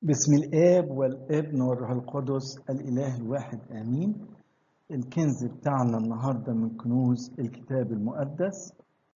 بسم الآب والابن والروح القدس الإله الواحد آمين الكنز بتاعنا النهاردة من كنوز الكتاب المقدس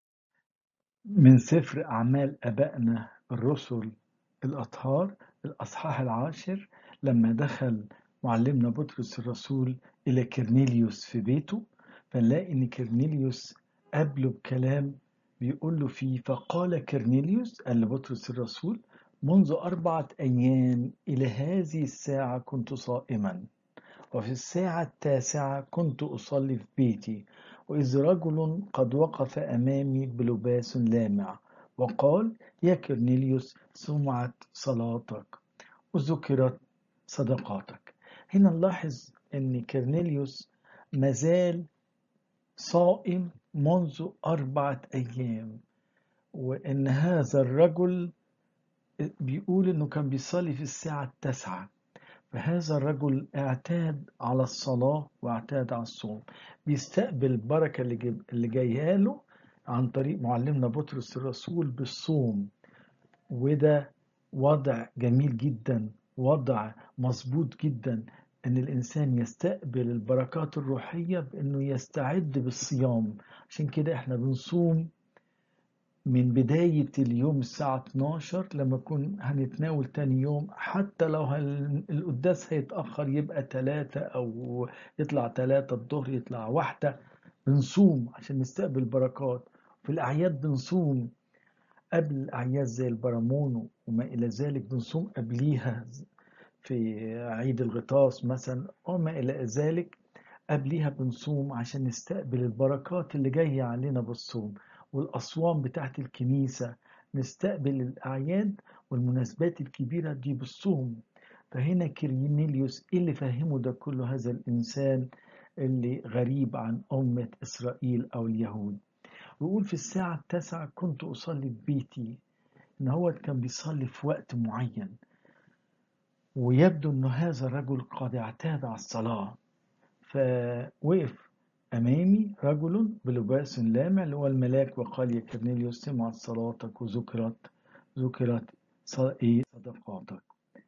من سفر أعمال أبائنا الرسل الأطهار الأصحاح العاشر لما دخل معلمنا بطرس الرسول إلى كرنيليوس في بيته فنلاقي إن كرنيليوس قابله بكلام بيقول له فيه فقال كرنيليوس قال لبطرس الرسول منذ أربعة أيام إلى هذه الساعة كنت صائما وفي الساعة التاسعة كنت أصلي في بيتي وإذ رجل قد وقف أمامي بلباس لامع وقال يا كرنيليوس سمعت صلاتك وذكرت صدقاتك هنا نلاحظ أن كرنيليوس مازال صائم منذ أربعة أيام وأن هذا الرجل بيقول انه كان بيصلي في الساعة التاسعة فهذا الرجل اعتاد على الصلاة واعتاد على الصوم بيستقبل البركة اللي, جيب اللي جاية له عن طريق معلمنا بطرس الرسول بالصوم وده وضع جميل جدا وضع مظبوط جدا ان الانسان يستقبل البركات الروحية بانه يستعد بالصيام عشان كده احنا بنصوم من بداية اليوم الساعة 12 لما نكون هنتناول تاني يوم حتى لو القداس هيتأخر يبقى تلاتة أو يطلع تلاتة الظهر يطلع واحدة بنصوم عشان نستقبل بركات في الأعياد بنصوم قبل الأعياد زي البرامون وما إلى ذلك بنصوم قبليها في عيد الغطاس مثلا وما إلى ذلك قبليها بنصوم عشان نستقبل البركات اللي جاية علينا بالصوم والأصوام بتاعت الكنيسة نستقبل الأعياد والمناسبات الكبيرة دي بالصوم فهنا كيرينيليوس إيه اللي فهمه ده كله هذا الإنسان اللي غريب عن أمة إسرائيل أو اليهود ويقول في الساعة التاسعة كنت أصلي في بيتي إن هو كان بيصلي في وقت معين ويبدو أن هذا الرجل قد اعتاد على الصلاة فوقف أمامي رجل بلباس لامع اللي هو الملاك وقال يا كرنيليوس سمعت صلاتك وذكرت ذكرت صدقاتك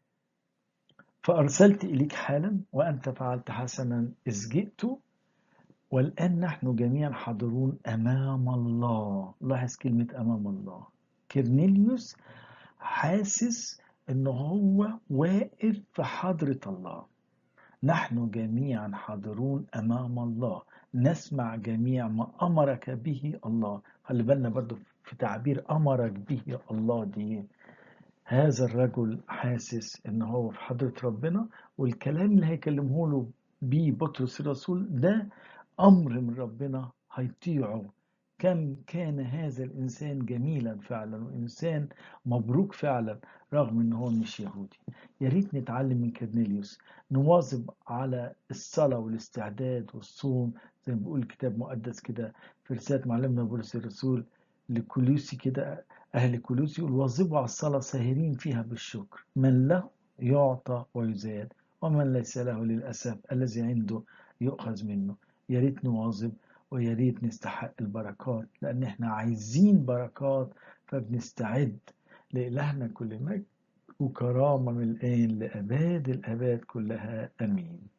فأرسلت إليك حالا وأنت فعلت حسنا إذ جئت والآن نحن جميعا حاضرون أمام الله لاحظ كلمة أمام الله كرنيليوس حاسس إن هو واقف في حضرة الله نحن جميعا حاضرون أمام الله نسمع جميع ما أمرك به الله خلي بالنا برضو في تعبير أمرك به الله دي هذا الرجل حاسس ان هو في حضرة ربنا والكلام اللي هيكلمه له بيه بطرس الرسول ده أمر من ربنا هيطيعه كم كان هذا الإنسان جميلا فعلا وإنسان مبروك فعلا رغم إن هو مش يهودي يا ريت نتعلم من كرنيليوس نواظب على الصلاة والاستعداد والصوم زي ما بيقول الكتاب المقدس كده في رسالة معلمنا بولس الرسول لكولوسي كده أهل كولوسي يقول واظبوا على الصلاة ساهرين فيها بالشكر من له يعطى ويزاد ومن ليس له للأسف الذي عنده يؤخذ منه يا ريت نواظب ويا ريت نستحق البركات لأن احنا عايزين بركات فبنستعد لإلهنا كل مجد وكرامة من الآن لأباد الأباد كلها أمين